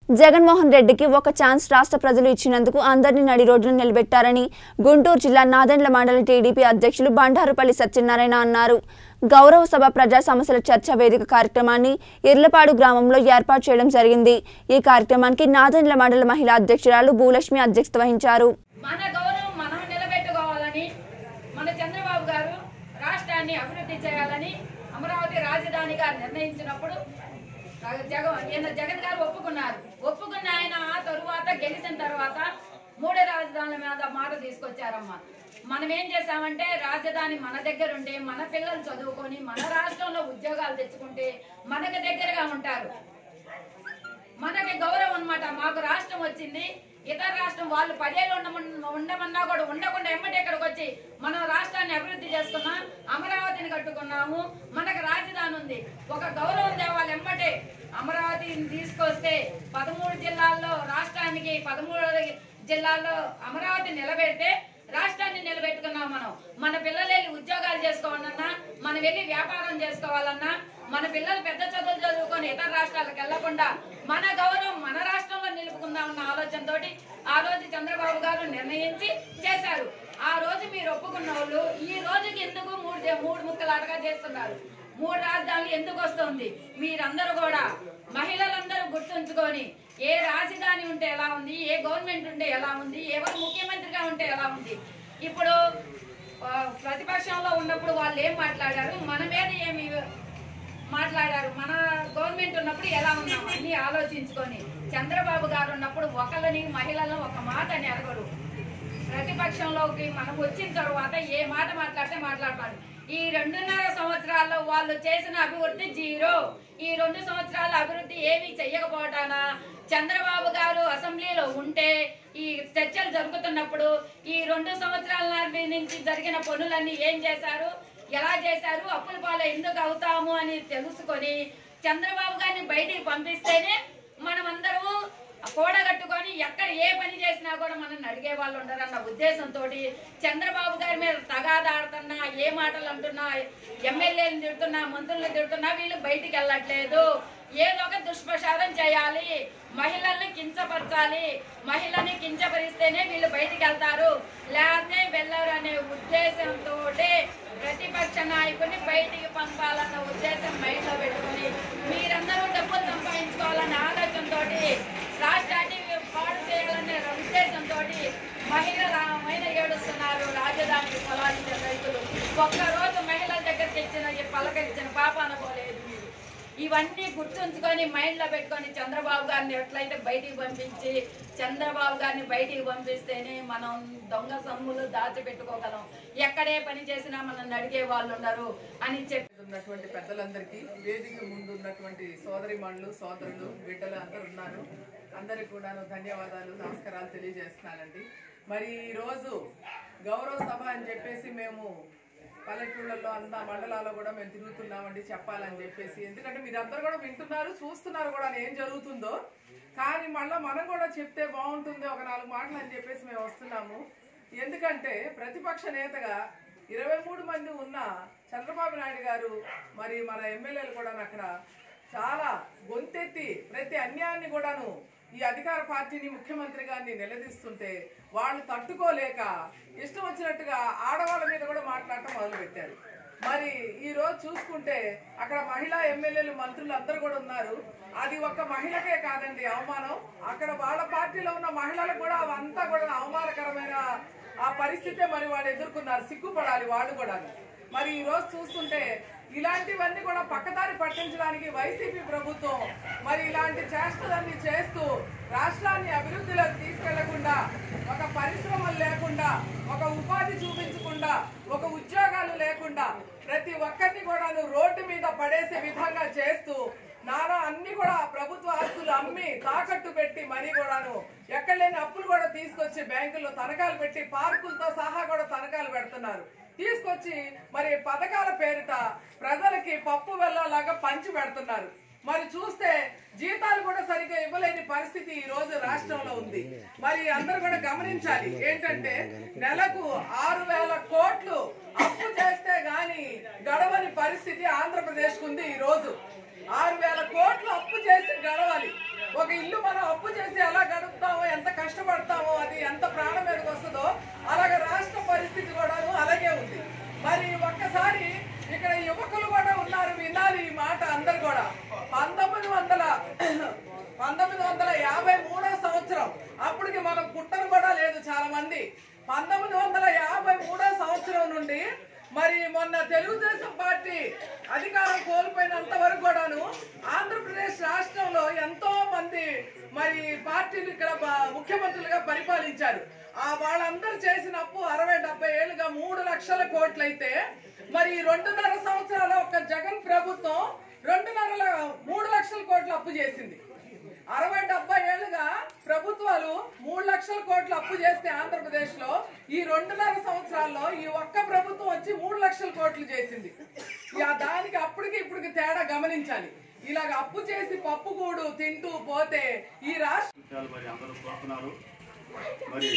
జగన్మోహన్ రెడ్డికి ఒక ఛాన్స్ రాష్ట్ర ప్రజలు ఇచ్చినందుకు అందరినీ నడి రోడ్డున నిలబెట్టారని గుంటూరు జిల్లా నాదెండ్ల మండలి టీడీపీ అధ్యక్షులు బండారుపల్లి సత్యనారాయణ అన్నారు గౌరవ సభ ప్రజా సమస్యల చర్చా వేదిక కార్యక్రమాన్ని ఇర్లపాడు గ్రామంలో ఏర్పాటు చేయడం జరిగింది ఈ కార్యక్రమానికి నాదెండ్ల మండల మహిళా అధ్యక్షురాలు భూలక్ష్మి అధ్యక్షత వహించారు మన గౌరవం మనం నిలబెట్టుకోవాలని మన చంద్రబాబు గారు రాష్ట్రాన్ని అభివృద్ధి చేయాలని అమరావతి రాజధానిగా నిర్ణయించినప్పుడు జగన్ ఈయన జగన్ గారు ఒప్పుకున్నారు ఒప్పుకున్న ఆయన ఆ తరువాత గెలిచిన తర్వాత మూడు రాజధానుల మీద మాట తీసుకొచ్చారమ్మా మనం ఏం చేసామంటే రాజధాని మన దగ్గర ఉంటే మన పిల్లలు చదువుకొని మన రాష్ట్రంలో ఉద్యోగాలు తెచ్చుకుంటే మనకు దగ్గరగా ఉంటారు మనకి గౌరవం అన్నమాట మాకు రాష్ట్రం వచ్చింది ఇతర రాష్ట్రం వాళ్ళు పదేళ్ళు ఉండమన్- ఉండమన్నా కూడా ఉండకుండా ఎమ్మటి ఇక్కడికి వచ్చి మనం రాష్ట్రాన్ని అభివృద్ధి చేసుకున్నాం అమరావతిని కట్టుకున్నాము మనకు రాజధాని ఉంది ఒక గౌరవం తేవాలి ఎమ్మటే అమరావతిని తీసుకొస్తే పదమూడు జిల్లాల్లో రాష్ట్రానికి పదమూడు జిల్లాల్లో అమరావతి నిలబెడితే రాష్ట్రాన్ని నిలబెట్టుకున్నాం మనం మన పిల్లలు వెళ్ళి ఉద్యోగాలు చేసుకోవాలన్నా మనం వెళ్ళి వ్యాపారం చేసుకోవాలన్నా మన పిల్లలు పెద్ద చదువులు చదువుకొని ఇతర రాష్ట్రాలకు వెళ్లకుండా మన గౌరవం మన రాష్ట్రంలో నిలుపుకుందామన్న ఆలోచనతోటి ఆ రోజు చంద్రబాబు గారు నిర్ణయించి చేశారు ఆ రోజు మీరు ఒప్పుకున్న వాళ్ళు ఈ రోజుకి ఎందుకు మూడు జే- మూడు ముక్కలాటగా చేస్తున్నారు మూడు రాజధానులు ఎందుకు వస్తుంది మీరందరూ కూడా మహిళలందరూ గుర్తుంచుకొని ఏ రాజధాని ఉంటే ఎలా ఉంది ఏ గవర్నమెంట్ ఉంటే ఎలా ఉంది ఎవరు ముఖ్యమంత్రిగా ఉంటే ఎలా ఉంది ఇప్పుడు ఆ, ప్రతిపక్షంలో ఉన్నప్పుడు వాళ్ళు ఏం మాట్లాడారు మన మీద ఏమి మాట్లాడారు మన గవర్నమెంట్ ఉన్నప్పుడు ఎలా ఉన్నాం అన్ని ఆలోచించుకొని చంద్రబాబు గారు ఉన్నప్పుడు ఒకరిని మహిళలను ఒక మాట నెరగరు ప్రతిపక్షంలోకి మనం వచ్చిన తర్వాత ఏ మాట మాట్లాడితే మాట్లాడతారు ఈ రెండున్నర సంవత్సరాల్లో వాళ్ళు చేసిన అభివృద్ధి జీరో ఈ రెండు సంవత్సరాల అభివృద్ధి ఏమీ చెయ్యకపోవటానా చంద్రబాబు గారు అసెంబ్లీలో ఉంటే ఈ చర్చలు జరుగుతున్నప్పుడు ఈ రెండు సంవత్సరాల నాటి నుంచి జరిగిన పనులన్నీ ఏం చేశారు ఎలా చేశారు అప్పుల పాలు ఎందుకు అవుతాము అని తెలుసుకొని చంద్రబాబు గారిని బయటికి పంపిస్తేనే మనమందరము కూడగట్టుకొని ఎక్కడ ఏ పని చేసినా కూడా మనం అడిగే వాళ్ళు ఉండరన్న ఉద్దేశంతో చంద్రబాబు గారి మీద తగాదాడుతున్నా ఏ మాటలు అంటున్నా ఎమ్మెల్యేలు తిడుతున్నా మంత్రులు తిడుతున్నా వీళ్ళు బయటికి వెళ్ళట్లేదు ఏదో ఒక దుష్ప్రచారం చేయాలి మహిళల్ని కించపరచాలి మహిళని కించపరిస్తేనే వీళ్ళు బయటికి వెళ్తారు లేకపోతే వెళ్ళరు అనే ఉద్దేశంతో ప్రతిపక్ష నాయకుడిని బయటికి పంపాలన్న ఉద్దేశం మైండ్లో పెట్టుకొని మీరందరూ డబ్బులు సంపాదించుకోవాలన్న ఆలోచనతో రాష్ట్రాన్ని పాడు చేయాలనే ఉద్దేశంతో మహిళలు ఆమెన ఏడుస్తున్నారు రాజధానికి పొలాలు ఇచ్చిన రైతులు ఒక్కరోజు మహిళల దగ్గరికి ఇచ్చిన ఈ పలకరించిన పాప అనుకోలేదు మీరు ఇవన్నీ గుర్తుంచుకొని మైండ్ లో పెట్టుకొని చంద్రబాబు గారిని ఎట్లయితే బయటికి పంపించి చంద్రబాబు గారిని బయటికి పంపిస్తేనే మనం దొంగ సొమ్ములు దాచిపెట్టుకోగలం ఎక్కడే పని చేసినా మనం అడిగే వాళ్ళు ఉన్నారు అని చెప్పి ఉన్నటువంటి పెద్దలందరికీ వేదిక ముందు ఉన్నటువంటి సోదరి మనులు సోదరులు బిడ్డలు అందరు ఉన్నారు అందరికి కూడాను ధన్యవాదాలు నమస్కారాలు తెలియజేస్తున్నానండి మరి ఈ రోజు గౌరవ సభ అని చెప్పేసి మేము పల్లెటూళ్ళలో అంత మండలాల్లో కూడా మేము తిరుగుతున్నామండి చెప్పాలని చెప్పేసి ఎందుకంటే మీరందరూ కూడా వింటున్నారు చూస్తున్నారు కూడా ఏం జరుగుతుందో కానీ మళ్ళీ మనం కూడా చెప్తే బాగుంటుంది ఒక నాలుగు మాటలు అని చెప్పేసి మేము వస్తున్నాము ఎందుకంటే ప్రతిపక్ష నేతగా ఇరవై మూడు మంది ఉన్న చంద్రబాబు నాయుడు గారు మరి మన ఎమ్మెల్యేలు కూడా అక్కడ చాలా గొంతెత్తి ప్రతి అన్యాయాన్ని కూడాను ఈ అధికార పార్టీని ముఖ్యమంత్రి గారిని నిలదీస్తుంటే వాళ్ళు తట్టుకోలేక ఇష్టం వచ్చినట్టుగా ఆడవాళ్ళ మీద కూడా మాట్లాడటం మొదలు పెట్టారు మరి ఈ రోజు చూసుకుంటే అక్కడ మహిళా ఎమ్మెల్యేలు మంత్రులు అందరూ కూడా ఉన్నారు అది ఒక మహిళకే కాదండి అవమానం అక్కడ వాళ్ళ పార్టీలో ఉన్న మహిళలకు కూడా అవంతా కూడా అవమానకరమైన ఆ పరిస్థితే మరి వాళ్ళు ఎదుర్కొన్నారు సిగ్గుపడాలి వాళ్ళు కూడా మరి ఈ రోజు చూస్తుంటే ఇలాంటివన్నీ కూడా పక్కదారి పట్టించడానికి వైసీపీ ప్రభుత్వం మరి ఇలాంటి చేష్టలన్నీ చేస్తూ రాష్ట్రాన్ని అభివృద్ధిలోకి తీసుకెళ్లకుండా ఒక పరిశ్రమలు లేకుండా ఒక ఉపాధి చూపించకుండా ఒక ఉద్యోగాలు లేకుండా ప్రతి ఒక్కరిని కూడాను రోడ్డు మీద పడేసే విధంగా చేస్తూ నానా అన్ని కూడా ప్రభుత్వ ఆస్తులు అమ్మి తాకట్టు పెట్టి మరీ కూడాను ఎక్కడ లేని అప్పులు కూడా తీసుకొచ్చి బ్యాంకుల్లో తనఖాలు పెట్టి పార్కులతో సహా కూడా తనఖాలు పెడుతున్నారు తీసుకొచ్చి మరి పథకాల పేరిట ప్రజలకి పప్పు వెళ్ళలాగా పంచి పెడుతున్నారు మరి చూస్తే జీతాలు కూడా సరిగ్గా ఇవ్వలేని పరిస్థితి ఈ రోజు రాష్ట్రంలో ఉంది మరి అందరూ కూడా గమనించాలి ఏంటంటే నెలకు ఆరు వేల కోట్లు అప్పు చేస్తే గాని గడవని పరిస్థితి ఆంధ్రప్రదేశ్ ఉంది ఈ రోజు ఆరు వేల కోట్లు అప్పు చేసి గడవాలి ఒక ఇల్లు మనం అప్పు చేసి ఎలా గడుపుతామో ఎంత కష్టపడతామో అది ఎంత ప్రాణం మీదకి వస్తుందో అలాగే రాష్ట్ర పరిస్థితి కూడాను అలాగే ఉంది మరి ఒక్కసారి ఇక్కడ యువకులు కూడా ఉన్నారు వినాలి ఈ మాట అందరు కూడా పంతొమ్మిది వందల పంతొమ్మిది వందల యాభై మూడో సంవత్సరం అప్పటికి మనం పుట్టను కూడా లేదు చాలా మంది పంతొమ్మిది వందల యాభై మూడో సంవత్సరం నుండి మరి మొన్న తెలుగుదేశం పార్టీ అధికారం కోల్పోయినంత వరకు కూడాను ఆంధ్రప్రదేశ్ రాష్ట్రంలో ఎంతో మంది మరి పార్టీలు ఇక్కడ బ- ముఖ్యమంత్రులుగా పరిపాలించారు ఆ వాళ్ళందరూ చేసిన అప్పు అరవై డెబ్బై ఏళ్ళుగా మూడు లక్షల కోట్లయితే మరి ఈ రెండున్నర సంవత్సరాల ఒక జగన్ ప్రభుత్వం రెండున్నర మూడు లక్షల కోట్లు అప్పు చేసింది అరవై డెబ్బై ఏళ్ళుగా ప్రభుత్వాలు మూడు లక్షల కోట్లు అప్పు చేస్తే ఆంధ్రప్రదేశ్ లో ఈ రెండున్నర సంవత్సరాల్లో ఈ ఒక్క ప్రభుత్వం వచ్చి మూడు లక్షల కోట్లు చేసింది ఇక దానికి అప్పటికి ఇప్పటికి తేడా గమనించాలి ఇలాగ అప్పు చేసి పప్పు కూడు తింటూ పోతే ఈ రాష్ట్ర విషయాలు మరి అందరూ చూస్తున్నారు మరి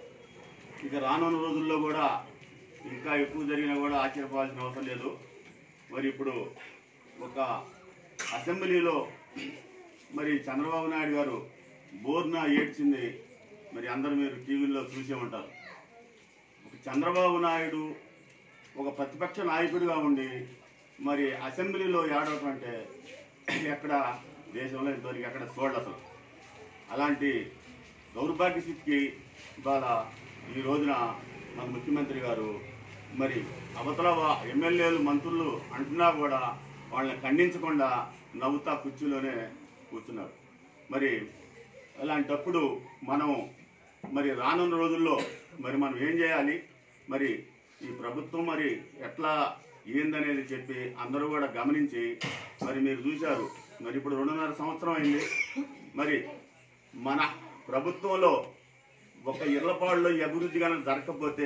ఇక రానున్న రోజుల్లో కూడా ఇంకా ఎక్కువ జరిగినా కూడా ఆశ్చర్యపోవాల్సిన అవసరం లేదు మరి ఇప్పుడు ఒక అసెంబ్లీలో మరి చంద్రబాబు నాయుడు గారు బోర్న ఏడ్చింది మరి అందరూ మీరు టీవీల్లో చూసే ఉంటారు ఒక చంద్రబాబు నాయుడు ఒక ప్రతిపక్ష నాయకుడిగా ఉండి మరి అసెంబ్లీలో ఏడవటం అంటే ఎక్కడ దేశంలో ఇంతవరకు ఎక్కడ చూడదు అసలు అలాంటి దౌర్భాగ్య స్థితికి ఇవాళ ఈ రోజున మన ముఖ్యమంత్రి గారు మరి అవతల వా- ఎమ్మెల్యేలు మంత్రులు అంటున్నా కూడా వాళ్ళని ఖండించకుండా నవ్వుతా కుర్చీలోనే కూర్చున్నారు మరి అలాంటప్పుడు మనం మరి రానున్న రోజుల్లో మరి మనం ఏం చేయాలి మరి ఈ ప్రభుత్వం మరి ఎట్లా ఏందనేది చెప్పి అందరూ కూడా గమనించి మరి మీరు చూశారు మరి ఇప్పుడు రెండున్నర సంవత్సరం అయింది మరి మన ప్రభుత్వంలో ఒక ఇళ్లపాడులో ఈ అభివృద్ధి కనుక జరగకపోతే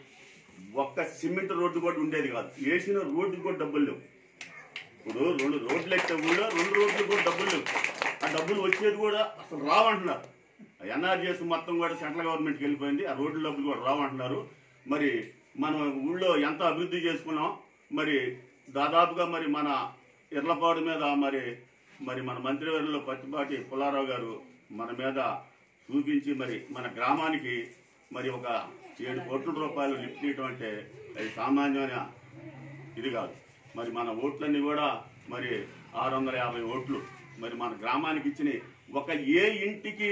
ఒక్క సిమెంట్ రోడ్డు కూడా ఉండేది కాదు వేసిన రోడ్డు కూడా డబ్బులు లేవు ఇప్పుడు రెండు రోడ్లు ఎక్కితే కూడా రెండు రోడ్లు కూడా డబ్బులు లేవు ఆ డబ్బులు వచ్చేది కూడా అసలు రావంటున్నారు ఎన్ఆర్జీఎస్ మొత్తం కూడా సెంట్రల్ గవర్నమెంట్కి వెళ్ళిపోయింది ఆ రోడ్ల డబ్బులు కూడా రావంటున్నారు మరి మనం ఊళ్ళో ఎంత అభివృద్ధి చేసుకున్నాం మరి దాదాపుగా మరి మన ఇర్లపాడు మీద మరి మరి మన మంత్రివర్యులు పత్తిపాటి పుల్లారావు గారు మన మీద చూపించి మరి మన గ్రామానికి మరి ఒక ఏడు కోట్ల రూపాయలు లిఫ్ట్ ఇవ్వడం అంటే అది సామాన్యమైన ఇది కాదు మరి మన ఓట్లన్నీ కూడా మరి ఆరు వందల యాభై ఓట్లు మరి మన గ్రామానికి ఇచ్చిన ఒక ఏ ఇంటికి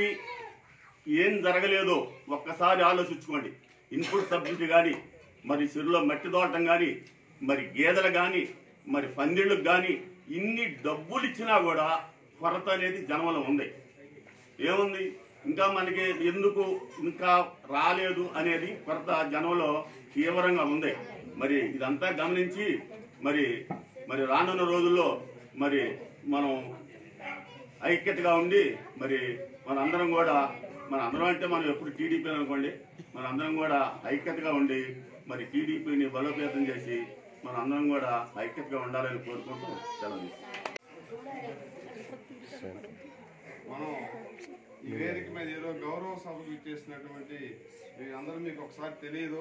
ఏం జరగలేదో ఒక్కసారి ఆలోచించుకోండి ఇన్పుట్ సబ్సిడీ కానీ మరి సిరులో మట్టి దోటం కానీ మరి గేదెలు కానీ మరి పందిళ్ళకు కానీ ఇన్ని డబ్బులు ఇచ్చినా కూడా కొరత అనేది జనంలో ఉంది ఏముంది ఇంకా మనకి ఎందుకు ఇంకా రాలేదు అనేది కొరత జనంలో తీవ్రంగా ఉంది మరి ఇదంతా గమనించి మరి మరి రానున్న రోజుల్లో మరి మనం ఐక్యతగా ఉండి మరి మనందరం కూడా మన అందరం అంటే మనం ఎప్పుడు టీడీపీ అనుకోండి మన అందరం కూడా ఐక్యతగా ఉండి మరి టీడీపీని బలోపేతం చేసి మన అందరం కూడా ఐక్యతగా ఉండాలని కోరుకుంటూ సెలవు తీసుకుంటాం. మనం ఈ వేదిక మీద ఏదో గౌరవ సభకు ఇచ్చేసినటువంటి మీరందరూ మీకు ఒకసారి తెలియదు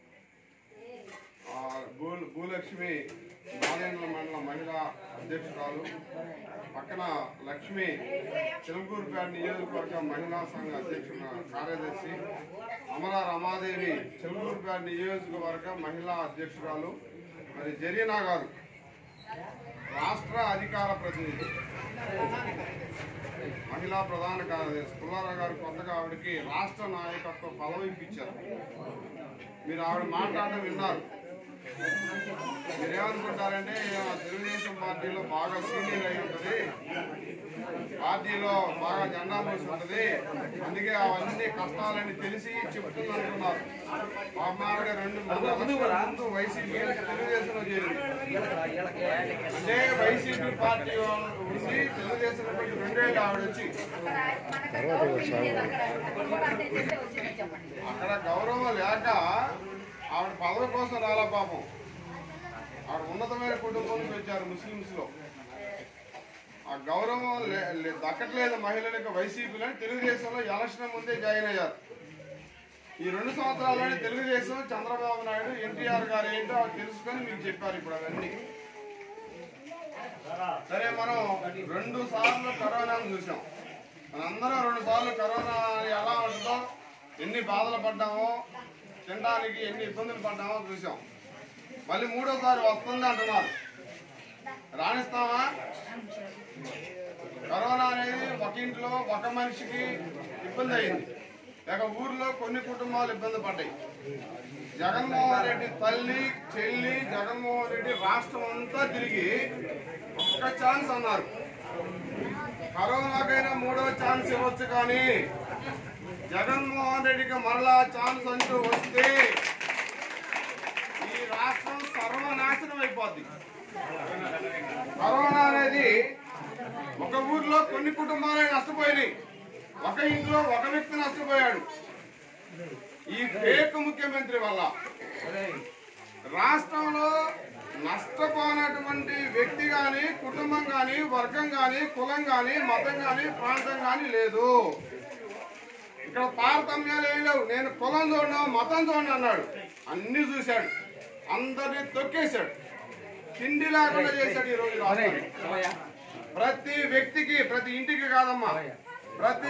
ఆ భూ భూలక్ష్మి నారాయణ మండల మహిళా అధ్యక్షురాలు పక్కన లక్ష్మి చిలుకూరుపేట నియోజకవర్గ మహిళా సంఘ అధ్యక్షుల కార్యదర్శి అమర రమాదేవి చిలుకూరుపేట నియోజకవర్గ మహిళా అధ్యక్షురాలు మరి జరీనా గారు రాష్ట్ర అధికార ప్రతినిధి మహిళా ప్రధాన కార్యదర్శి పుల్లారావు గారు కొత్తగా ఆవిడకి రాష్ట్ర నాయకత్వ పదవి ఇప్పించారు మీరు ఆవిడ మాట్లాడడం విన్నారు మీరేమనుకుంటారంటే ఈమె తెలుగుదేశం పార్టీలో బాగా సీనియర్ అయి ఉంటుంది పార్టీలో బాగా జెండా మోసి ఉంటుంది అందుకే అవన్నీ కష్టాలని తెలిసి చెప్తుంది అనుకున్నారు పాపం ఆవిడ రెండు మూడు ఎలక్షన్ల ముందు వైసీపీ తెలుగుదేశంలో చేరింది అంటే వైసీపీ పార్టీ ఉండి తెలుగుదేశం నుంచి రెండేళ్ళు ఆవిడ వచ్చి అక్కడ గౌరవం లేక ఆవిడ పదవి కోసం రాలా పాపం ఆవిడ ఉన్నతమైన కుటుంబం నుంచి వచ్చారు ముస్లింస్ లో ఆ గౌరవం లే- లే- దక్కట్లేదు మహిళలకు వైసీపీలో తెలుగుదేశంలో ఎలక్షన్ ముందే జాయిన్ అయ్యారు ఈ రెండు సంవత్సరాల్లోనే తెలుగుదేశం చంద్రబాబు నాయుడు ఎన్టీఆర్ గారు ఏంటో అవి తెలుసుకొని మీకు చెప్పారు ఇప్పుడు అవన్నీ సరే మనం రెండు సార్లు కరోనాను చూసాం మనందరం రెండు సార్లు కరోనా ఎలా ఉంటుందో ఎన్ని బాధలు పడ్డామో తినడానికి ఎన్ని ఇబ్బందులు పడ్డామో చూసాం మళ్ళీ మూడోసారి వస్తుంది అంటున్నారు రాణిస్తామా కరోనా అనేది ఒక ఇంట్లో ఒక మనిషికి ఇబ్బంది అయింది లేక ఊర్లో కొన్ని కుటుంబాలు ఇబ్బంది పడ్డాయి జగన్మోహన్ రెడ్డి తల్లి చెల్లి జగన్మోహన్ రెడ్డి రాష్ట్రం అంతా తిరిగి ఒక్క ఛాన్స్ అన్నారు కరోనాకైనా మూడో ఛాన్స్ ఇవ్వచ్చు కానీ జగన్మోహన్ రెడ్డికి మరలా ఛాన్స్ అంటూ వస్తే ఈ రాష్ట్రం సర్వనాశనం అయిపోద్ది కరోనా అనేది ఒక ఊర్లో కొన్ని కుటుంబాలే నష్టపోయినాయి ఒక ఇంట్లో ఒక వ్యక్తి నష్టపోయాడు ఈ ఫేక్ ముఖ్యమంత్రి వల్ల రాష్ట్రంలో నష్టపోనటువంటి వ్యక్తి గాని కుటుంబం గాని వర్గం గాని కులం గాని మతం గాని ప్రాంతం గాని లేదు ఇక్కడ తారతమ్యాలు ఏం లేవు నేను కులం చూడను మతం చూడను అన్నాడు అన్ని చూశాడు అందరినీ తొక్కేశాడు తిండి లేకుండా చేశాడు ఈ రోజు రాష్ట్రాన్ని. ప్రతి వ్యక్తికి ప్రతి ఇంటికి కాదమ్మా ప్రతి